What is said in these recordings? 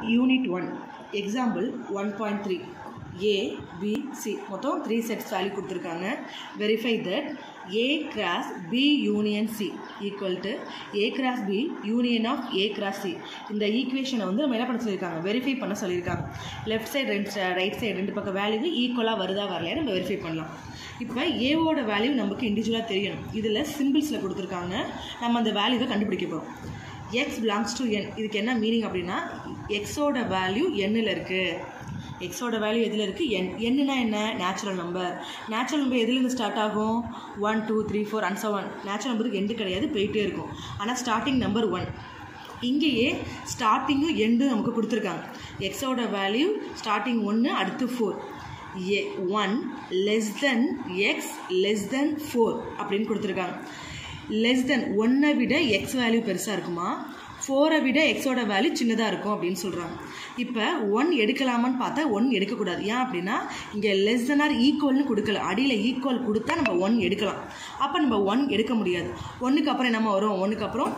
unit one example one point three A B C மொத்தம் three sets value கொடுத்துருக்காங்க verify that A cross B union C equal to A cross B union of A cross C இந்த ஈக்குவேஷனை வந்து நம்ம என்ன பண்ண சொல்லியிருக்காங்க verify பண்ண சொல்லியிருக்காங்க லெஃப்ட் சைடு ரெண்டு ரைட் சைடு ரெண்டு பக்கம் வேல்யூ ஈக்குவலாக வருதா வரலையா நம்ம வெரிஃபை பண்ணலாம் இப்போ ஏவோட வேல்யூ நமக்கு இண்டிவிஜுவலாக தெரியணும் இதில் சிம்பிள்ஸில் கொடுத்துருக்காங்க நம்ம அந்த வேல்யூவை கண்டுபிடிக்க போகிறோம் எக்ஸ் பிலாங்ஸ் டு என் இதுக்கு என்ன மீனிங் அப்படின்னா எக்ஸோட வேல்யூ எண்ணில் இருக்குது எக்ஸோட வேல்யூ எதில் இருக்குது என் என்னன்னா என்ன நேச்சுரல் நம்பர் நேச்சுரல் நம்பர் எதுலேருந்து ஸ்டார்ட் ஆகும் one two three four and seven natural நம்பருக்கு எண்டு கிடையாது போயிட்டே இருக்கும் ஆனால் ஸ்டார்டிங் நம்பர் ஒன் இங்கேயே ஸ்டார்டிங்கும் எண்டும் நமக்கு கொடுத்துருக்காங்க எக்ஸோட வேல்யூ ஸ்டார்டிங் ஒன்று அடுத்து four A one less than X less than four அப்படின்னு கொடுத்துருக்காங்க லெஸ் தென் ஒன்னை விட எக்ஸ் வேல்யூ பெருசாக இருக்குமா ஃபோரை விட எக்ஸோட வேல்யூ சின்னதாக இருக்கும் அப்படின்னு சொல்கிறாங்க இப்போ ஒன் எடுக்கலாமான்னு பார்த்தா ஒன் எடுக்கக்கூடாது ஏன் அப்படின்னா இங்கே லெஸ் தென் ஆர் ஈக்குவல்னு கொடுக்கல அடியில் ஈக்குவல் கொடுத்தா நம்ம ஒன் எடுக்கலாம் அப்போ நம்ம ஒன் எடுக்க முடியாது ஒன்றுக்கு அப்புறம் என்னம்மா வரும் ஒன்றுக்கு அப்புறம்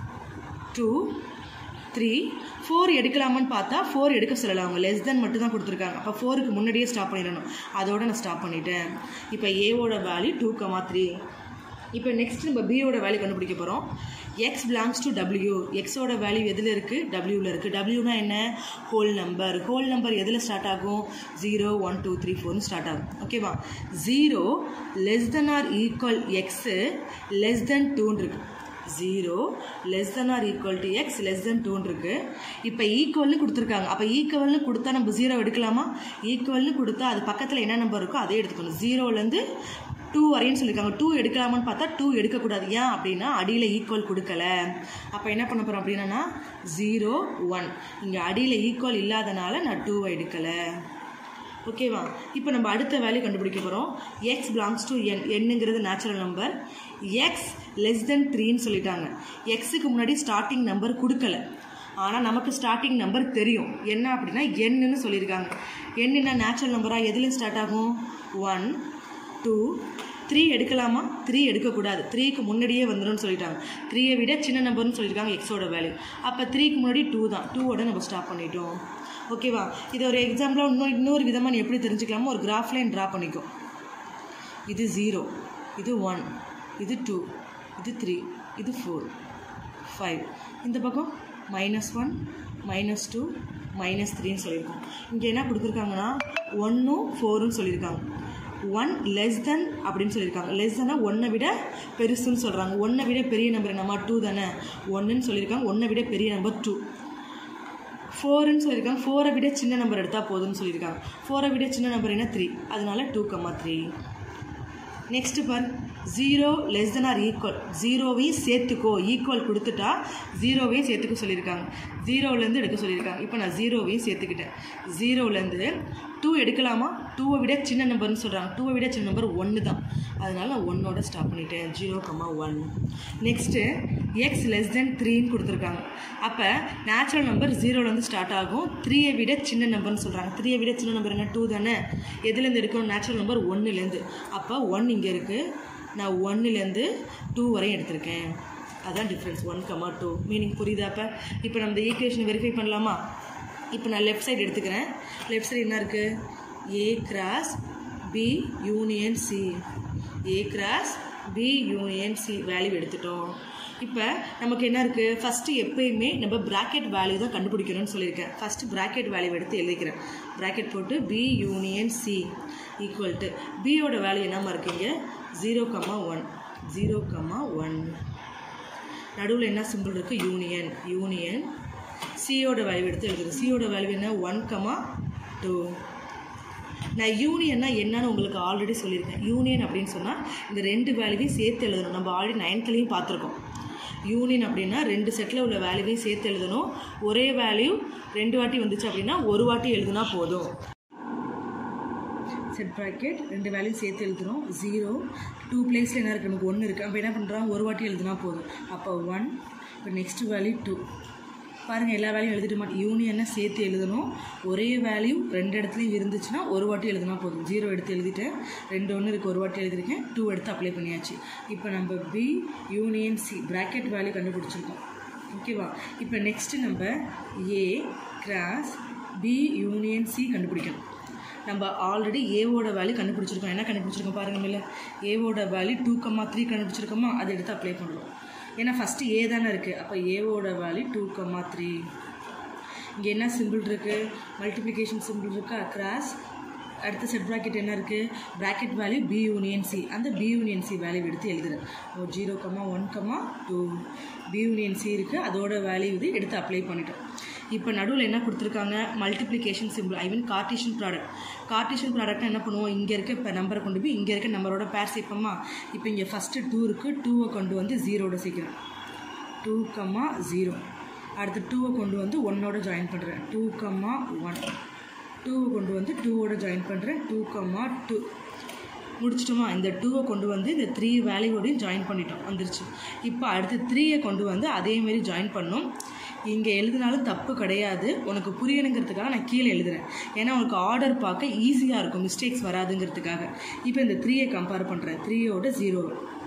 டூ த்ரீ ஃபோர் எடுக்கலாமான்னு பார்த்தா ஃபோர் எடுக்க சொல்லலாம் அவங்க லெஸ் தென் மட்டும் தான் கொடுத்துருக்காங்க அப்போ ஃபோருக்கு முன்னாடியே ஸ்டாப் பண்ணிடணும் அதோட நான் ஸ்டாப் பண்ணிட்டேன் இப்போ ஏவோட வேல்யூ டூ கமா த்ரீ இப்போ நெக்ஸ்ட் நம்ம பியோட வேல்யூ கண்டுபிடிக்க போகிறோம் எக்ஸ் பிலாங்ஸ் டு டபிள்யூ எக்ஸோட வேல்யூ எதில் இருக்குது டபிள்யூவில் இருக்குது டபிள்யூனா என்ன ஹோல் நம்பர் ஹோல் நம்பர் எதில் ஸ்டார்ட் ஆகும் ஜீரோ ஒன் டூ த்ரீ ஃபோர்னு ஸ்டார்ட் ஆகும் ஓகேவா zero less than or equal X less than டூன்னு இருக்குது zero less than or equal to X less than டூன்னு இருக்கு இப்போ ஈக்குவல்னு கொடுத்துருக்காங்க அப்போ ஈக்குவல்னு கொடுத்தா நம்ம ஜீரோ எடுக்கலாமா ஈக்குவல்னு கொடுத்தா அது பக்கத்தில் என்ன நம்பர் இருக்கோ அதே எடுத்துக்கணும் ஜீரோலேருந்து டூ வரையும் சொல்லியிருக்காங்க டூ எடுக்கலாமான்னு பார்த்தா டூ எடுக்கக்கூடாது ஏன் அப்படின்னா அடியில் ஈக்குவல் கொடுக்கல அப்போ என்ன பண்ண போகிறோம் அப்படின்னா ஜீரோ ஒன் இங்கே அடியில் ஈக்குவல் இல்லாதனால நான் டூவை எடுக்கலை ஓகேவா இப்போ நம்ம அடுத்த வேல்யூ கண்டுபிடிக்க போகிறோம் எக்ஸ் பிலாங்ஸ் டு என் என்னங்கிறது natural number X less than த்ரீன்னு சொல்லிட்டாங்க எக்ஸுக்கு முன்னாடி ஸ்டார்டிங் நம்பர் கொடுக்கல ஆனால் நமக்கு ஸ்டார்டிங் நம்பர் தெரியும் என்ன அப்படின்னா என்னன்னு சொல்லியிருக்காங்க என்னென்ன நேச்சுரல் நம்பராக எதுலேயும் ஸ்டார்ட் ஆகும் ஒன் டூ த்ரீ எடுக்கலாமா த்ரீ எடுக்கக்கூடாது த்ரீக்கு முன்னாடியே வந்துடும்னு சொல்லிட்டாங்க த்ரீயை விட சின்ன நம்பர்னு சொல்லியிருக்காங்க எக்ஸோட வேல்யூ அப்போ த்ரீக்கு முன்னாடி டூ தான் டூவோட நம்ம ஸ்டாப் பண்ணிட்டோம் ஓகேவா இது ஒரு எக்ஸாம்பிளாக இன்னும் இன்னொரு விதமாக நீ எப்படி தெரிஞ்சுக்கலாமோ ஒரு கிராஃப் லைன் ட்ரா பண்ணிக்கும் இது ஜீரோ இது ஒன் இது டூ இது த்ரீ இது ஃபோர் ஃபைவ் இந்த பக்கம் minus one minus two minus த்ரீன்னு சொல்லியிருக்கோம் இங்கே என்ன கொடுத்துருக்காங்கன்னா ஒன்றும் ஃபோரும் சொல்லியிருக்காங்க ஒன் லெஸ் தென் அப்படின்னு சொல்லியிருக்காங்க லெஸ் தென்னா ஒன்றை விட பெருசுன்னு சொல்கிறாங்க ஒன்றை விட பெரிய நம்பர் என்னம்மா டூ தானே ஒன்றுன்னு சொல்லியிருக்காங்க ஒன்றை விட பெரிய நம்பர் டூ ஃபோருன்னு சொல்லியிருக்காங்க ஃபோரை விட சின்ன நம்பர் எடுத்தால் போதும்னு சொல்லியிருக்காங்க ஃபோரை விட சின்ன நம்பர் என்ன த்ரீ அதனால டூ கம்மா த்ரீ நெக்ஸ்ட்டு பார் zero less than or equal ஜீரோவையும் சேர்த்துக்கோ ஈக்குவல் கொடுத்துட்டா ஜீரோவையும் சேர்த்துக்க சொல்லியிருக்காங்க ஜீரோலேருந்து எடுக்க சொல்லியிருக்காங்க இப்போ நான் ஜீரோவையும் சேர்த்துக்கிட்டேன் ஜீரோலேருந்து டூ எடுக்கலாமா டூவை விட சின்ன நம்பர்னு சொல்கிறாங்க டூவை விட சின்ன நம்பர் ஒன்று தான் அதனால் நான் ஒன்னோட ஸ்டாப் பண்ணிட்டேன் zero comma one next X less than த்ரீன்னு கொடுத்துருக்காங்க அப்போ நேச்சுரல் நம்பர் ஜீரோலேருந்து ஸ்டார்ட் ஆகும் த்ரீயை விட சின்ன நம்பர்னு சொல்கிறாங்க த்ரீயை விட சின்ன நம்பர் என்ன டூ தானே எதுலேருந்து எடுக்கணும் நேச்சுரல் நம்பர் ஒன்றுலேருந்து அப்போ ஒன் இங்கே இருக்குது நான் ஒன்றுலேருந்து டூ வரையும் எடுத்திருக்கேன் அதான் difference one comma two meaning புரியுதா அப்போ இப்போ நம்ம இந்த ஈக்குவேஷன் வெரிஃபை பண்ணலாமா இப்போ நான் லெஃப்ட் சைடு எடுத்துக்கிறேன் லெஃப்ட் சைடு என்ன இருக்குது A cross B union C A cross B union C value எடுத்துட்டோம் இப்போ நமக்கு என்ன இருக்குது ஃபஸ்ட்டு எப்பயுமே நம்ம ப்ராக்கெட் வேல்யூ தான் கண்டுபிடிக்கணும்னு சொல்லியிருக்கேன் ஃபஸ்ட்டு ப்ராக்கெட் வேல்யூ எடுத்து எழுதிக்கிறேன் ப்ராக்கெட் போட்டு B union C equal to பியோட வேல்யூ என்னமா இருக்கீங்க zero comma one zero comma one நடுவில் என்ன சிம்பிள் இருக்குது யூனியன் யூனியன் சியோட வேல்யூ எடுத்து எழுதுறேன் சியோட வேல்யூ என்ன ஒன் கமா டூ நான் யூனியன்னா என்னன்னு உங்களுக்கு ஆல்ரெடி சொல்லியிருக்கேன் யூனியன் அப்படின்னு சொன்னால் இந்த ரெண்டு வேல்யூவையும் சேர்த்து எழுதணும் நம்ம ஆல்ரெடி நைன்த்லேயும் பார்த்துருக்கோம் யூனியன் அப்படின்னா ரெண்டு செட்டில் உள்ள வேல்யூவையும் சேர்த்து எழுதணும் ஒரே வேல்யூ ரெண்டு வாட்டி வந்துச்சு அப்படின்னா ஒரு வாட்டி எழுதுனா போதும் செட் ப்ராக்கெட் ரெண்டு வேல்யூ சேர்த்து எழுதுகிறோம் ஜீரோ டூ பிளேஸில் என்ன இருக்குது நமக்கு ஒன்று இருக்குது அப்போ என்ன பண்ணுறோம் ஒரு வாட்டி எழுதுனா போதும் அப்போ ஒன் இப்போ நெக்ஸ்ட் வேல்யூ டூ பாருங்கள் எல்லா வேலையும் எழுதிட்டு மாட்டோம் யூனியனை சேர்த்து எழுதணும் ஒரே வேல்யூ ரெண்டு இடத்துலையும் இருந்துச்சுன்னா ஒரு வாட்டி எழுதுனா போதும் ஜீரோ எடுத்து எழுதிட்டேன் ரெண்டு ஒன்று இருக்குது ஒரு வாட்டி எழுதியிருக்கேன் டூ எடுத்து அப்ளை பண்ணியாச்சு இப்போ நம்ம B union C bracket value கண்டுபிடிச்சிருக்கோம் ஓகேவா இப்போ நெக்ஸ்ட்டு நம்ம A cross B union C கண்டுபிடிக்கணும் நம்ம ஆல்ரெடி ஏவோட வேல்யூ கண்டுபிடிச்சிருக்கோம் என்ன கண்டுபிடிச்சிருக்கோம் பாருங்க மேலே ஏவோட வேல்யூ டூ கம்மா த்ரீ கண்டுபிடிச்சிருக்கோமா அதை எடுத்து அப்ளை பண்ணுறோம் ஏன்னா ஃபஸ்ட்டு ஏ தானே இருக்குது அப்போ ஏவோட வேல்யூ டூ கம்மா த்ரீ இங்கே என்ன சிம்பிள் இருக்குது மல்டிப்ளிகேஷன் சிம்பிள் இருக்கா கிராஸ் அடுத்த செட் ப்ராக்கெட் என்ன இருக்குது bracket value B union C அந்த பி யூனியன் சி வேல்யூ எடுத்து எழுதுறேன் oh zero comma one comma two B union C இருக்குது அதோட வேல்யூ இது எடுத்து அப்ளை பண்ணிட்டோம் இப்போ நடுவில் என்ன கொடுத்துருக்காங்க multiplication simple I mean cartesian product cartesian ப்ராடக்ட்னா என்ன பண்ணுவோம் இங்கே இருக்க இப்போ நம்பரை கொண்டு போய் இங்கே இருக்க நம்பரோட பேர் சேர்ப்போமா இப்போ இங்கே ஃபஸ்ட்டு டூ இருக்குது டூவை கொண்டு வந்து ஜீரோட சேர்க்கிறேன் டூ கம்மா ஜீரோ அடுத்து டூவை கொண்டு வந்து ஒன்னோட ஜாயின் பண்ணுறேன் டூ கம்மா ஒன் டூவை கொண்டு வந்து டூவோட ஜாயின் பண்ணுறேன் டூ கம்மா டூ முடிச்சிட்டோமா இந்த டூவை கொண்டு வந்து இந்த த்ரீ வேல்யூவோடையும் ஜாயின் பண்ணிட்டோம் வந்துருச்சு இப்போ அடுத்து த்ரீயை கொண்டு வந்து அதேமாரி ஜாயின் பண்ணோம் இங்கே எழுதினாலும் தப்பு கிடையாது உனக்கு புரியணுங்கிறதுக்காக நான் கீழே எழுதுறேன் ஏன்னா உனக்கு ஆர்டர் பார்க்க ஈஸியாக இருக்கும் மிஸ்டேக்ஸ் வராதுங்கிறதுக்காக இப்போ இந்த த்ரீயை கம்பேர் பண்ணுறேன் த்ரீயோட ஜீரோ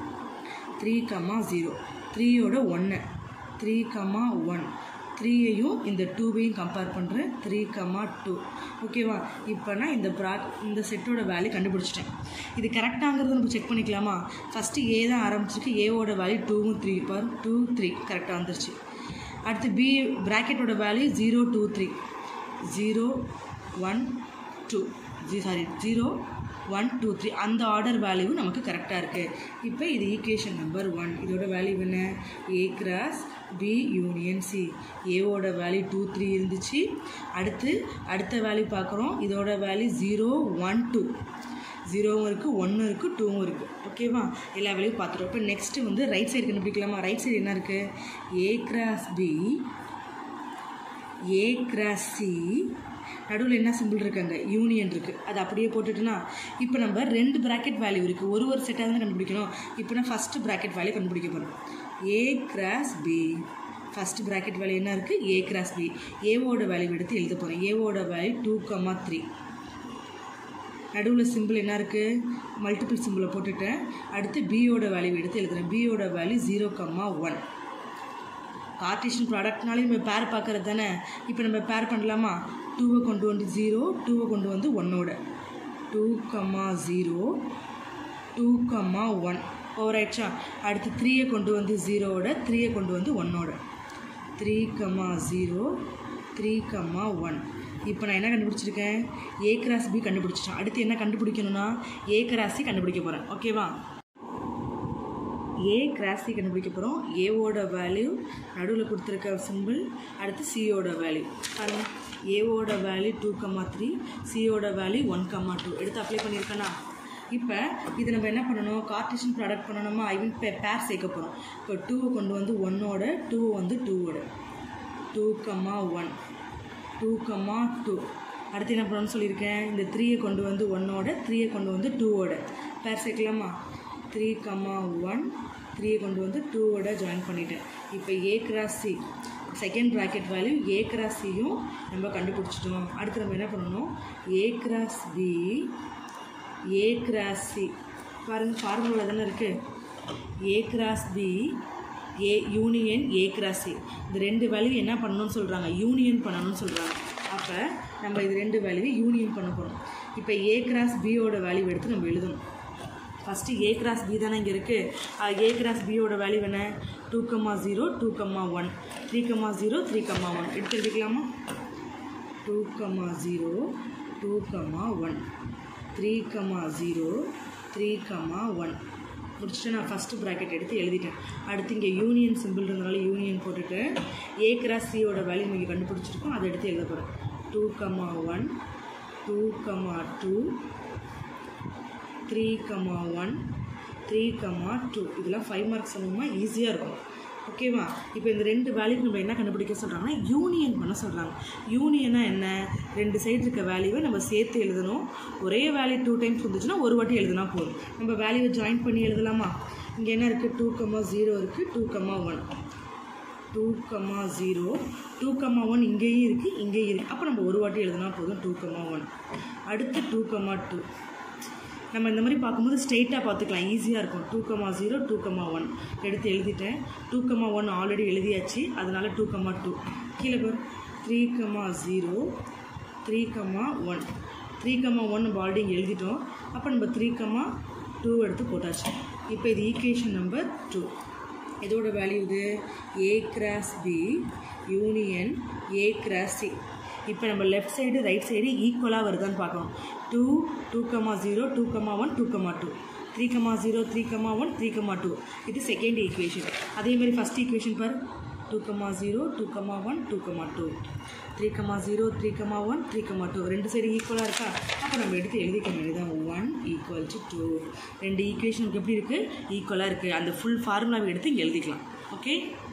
த்ரீ கம்மா ஜீரோ த்ரீயோட ஒன்று த்ரீ கம்மா ஒன் த்ரீயையும் இந்த டூவையும் கம்பேர் பண்ணுறேன் த்ரீ கம்மா டூ ஓகேவா இப்போ நான் இந்த ப்ரா இந்த செட்டோட வேல்யூ கண்டுபிடிச்சிட்டேன் இது கரெக்டாங்கிறத நம்ம செக் பண்ணிக்கலாமா ஃபஸ்ட்டு ஏ தான் ஆரம்பிச்சிருக்கு ஏவோட வேல்யூ டூவும் த்ரீ பார் டூ த்ரீ கரெக்டாக வந்துருச்சு அடுத்து பி ப்ராக்கெட்டோட value zero two three zero one two G sorry zero one two three அந்த ஆர்டர் வேல்யூ நமக்கு கரெக்டாக இருக்குது இப்போ இது ஈக்குவேஷன் நம்பர் ஒன் இதோட வேல்யூ என்ன A cross B union C ஏவோட வேல்யூ டூ த்ரீ இருந்துச்சு அடுத்து அடுத்த வேல்யூ பார்க்குறோம் இதோட வேல்யூ ஜீரோ ஒன் டூ ஜீரோவும் இருக்குது ஒன்றும் இருக்குது டூவும் இருக்குது ஓகேவா எல்லா வேலையும் பார்த்துட்டோம் இப்போ நெக்ஸ்ட்டு வந்து ரைட் சைடு கண்டுபிடிக்கலாமா ரைட் சைடு என்ன இருக்குது A cross B A cross C நடுவில் என்ன சிம்பிள் இருக்காங்க யூனியன் இருக்குது அது அப்படியே போட்டுட்டுனா இப்போ நம்ம ரெண்டு ப்ராக்கெட் வேல்யூ இருக்குது ஒரு ஒரு செட்டாக தான் கண்டுபிடிக்கணும் இப்போ நான் ஃபஸ்ட்டு ப்ராக்கெட் வேல்யூ கண்டுபிடிக்க போகிறோம் A cross B first bracket value என்ன இருக்குது ஏ கிராஸ் பி ஏவோட வேல்யூ எடுத்து எழுத போகிறேன் ஏவோட வேல்யூ டூ கம்மா த்ரீ நடுவில் சிம்பிள் என்ன இருக்குது மல்டிபிள் சிம்பிளை போட்டுட்டேன் அடுத்து பியோட வேல்யூ எடுத்து எழுதுறேன் பியோட value zero comma one cartesian ப்ராடக்ட்னாலே நம்ம பேர் பார்க்குறது தானே இப்போ நம்ம பேர் பண்ணலாமா டூவை கொண்டு வந்து ஜீரோ டூவை கொண்டு வந்து ஒன்னோட two comma zero two comma one over ஆயிடுச்சா அடுத்து த்ரீயை கொண்டு வந்து ஜீரோவோட த்ரீயை கொண்டு வந்து ஒன்னோட three comma zero three comma one இப்போ நான் என்ன கண்டுபிடிச்சிருக்கேன் ஏ கிராஸ் பி கண்டுபிடிச்சிட்டேன் அடுத்து என்ன கண்டுபிடிக்கணும்னா ஏ கிராஸ் சி கண்டுபிடிக்க போகிறேன் ஓகேவா ஏ கிராஸ் சி கண்டுபிடிக்க போகிறோம் ஏவோட வேல்யூ நடுவில் கொடுத்துருக்க சிம்பிள் அடுத்து சியோட வேல்யூ பாருங்கள் ஏவோட வேல்யூ டூ கம்மா த்ரீ சியோட வேல்யூ ஒன் கம்மா டூ எடுத்து அப்ளை பண்ணியிருக்கேனா இப்போ இது நம்ம என்ன பண்ணணும் கார்டேஷன் ப்ராடக்ட் பண்ணணுமா ஐ மீன் பே பேர் சேர்க்க போகிறோம் இப்போ டூவை கொண்டு வந்து ஒன்னோட டூ வந்து டூவோட two comma one two comma two அடுத்து என்ன பண்ணணும்னு சொல்லியிருக்கேன் இந்த த்ரீயை கொண்டு வந்து ஒன்னோட த்ரீயை கொண்டு வந்து டூவோட பேர் சேர்க்கலாமா த்ரீ கம்மா ஒன் த்ரீயை கொண்டு வந்து டூவோட ஜாயின் பண்ணிட்டேன் இப்போ A cross C second bracket value A cross சியும் நம்ம கண்டுபிடிச்சிட்டோம் அடுத்து நம்ம என்ன பண்ணணும் A cross B A cross C பாருங்கள் ஃபார்முலா தானே இருக்குது A cross B A union A cross C இந்த ரெண்டு வேல்யூ என்ன பண்ணணும்னு சொல்கிறாங்க யூனியன் பண்ணணும்னு சொல்கிறாங்க அப்போ நம்ம இது ரெண்டு வேல்யூவை யூனியன் பண்ண போகிறோம் இப்போ ஏ கிராஸ் பியோட வேல்யூ எடுத்து நம்ம எழுதணும் ஃபஸ்ட்டு ஏ கிராஸ் பி தானே இங்கே இருக்குது ஏ கிராஸ் பியோட வேல்யூ என்ன two comma zero two comma one three comma zero three comma one எடுத்து எழுதிக்கலாமா two comma zero two comma one three comma zero three comma one முடிச்சுட்டு நான் first bracket எடுத்து எழுதிட்டேன் அடுத்து இங்கே யூனியன் சிம்பிள் இருந்தனால யூனியன் போட்டுட்டு ஏ கிராஸ் சியோட வேல்யூ இங்கே கண்டுபிடிச்சிருக்கோம் அதை எடுத்து எழுத போகிறேன் two comma one two comma two three comma one three comma two இதெல்லாம் ஃபைவ் மார்க்ஸ் சொன்னோம்னா ஈஸியாக இருக்கும் ஓகேவா இப்போ இந்த ரெண்டு வேல்யூ நம்ம என்ன கண்டுபிடிக்க சொல்கிறாங்கன்னா யூனியன் பண்ண சொல்கிறாங்க யூனியனா என்ன ரெண்டு சைடு இருக்க வேல்யூவை நம்ம சேர்த்து எழுதணும் ஒரே வேல்யூ டூ டைம்ஸ் வந்துச்சுன்னா ஒரு வாட்டி எழுதுனா போதும் நம்ம வேல்யூவை ஜாயின் பண்ணி எழுதலாமா இங்கே என்ன இருக்குது டூ கம்மா ஜீரோ இருக்குது two comma one two comma zero two comma one இங்கேயும் இருக்குது இங்கேயும் இருக்குது அப்போ நம்ம ஒரு வாட்டி எழுதுனா போதும் டூ கம்மா ஒன் அடுத்து டூ கம்மா டூ நம்ம இந்த மாதிரி பார்க்கும்போது ஸ்ட்ரெயிட்டாக பார்த்துக்கலாம் ஈஸியாக இருக்கும் two comma zero two comma one எடுத்து எழுதிட்டேன் டூ கமா ஒன் ஆல்ரெடி எழுதியாச்சு அதனால டூ கமா டூ கீழே பாரு three comma zero three comma one three comma one நம்ம ஆல்ரெடி இங்கே எழுதிட்டோம் அப்போ நம்ம த்ரீ கமா டூ எடுத்து போட்டாச்சு இப்போ இது ஈக்குவேஷன் நம்பர் டூ இதோட வேல்யூ இது A cross B union A cross C இப்போ நம்ம லெஃப்ட் சைடு ரைட் சைடு ஈக்குவலாக வருதான்னு பார்க்கணும் two two comma zero two comma one two comma two three comma zero three comma one three comma two இது second equation அதே மாதிரி first equation பார் two comma zero two comma one two comma two three comma zero three comma one three comma two ரெண்டு side ஈக்குவலாக இருக்கா அப்போ நம்ம எடுத்து எழுதிக்க வேண்டியதான் ஒன் ஈக்குவல் டு டூ ரெண்டு ஈக்குவேஷனுக்கு எப்படி இருக்குது ஈக்குவலாக இருக்குது அந்த ஃபுல் ஃபார்முலாவை எடுத்து இங்கே எழுதிக்கலாம் ஓகே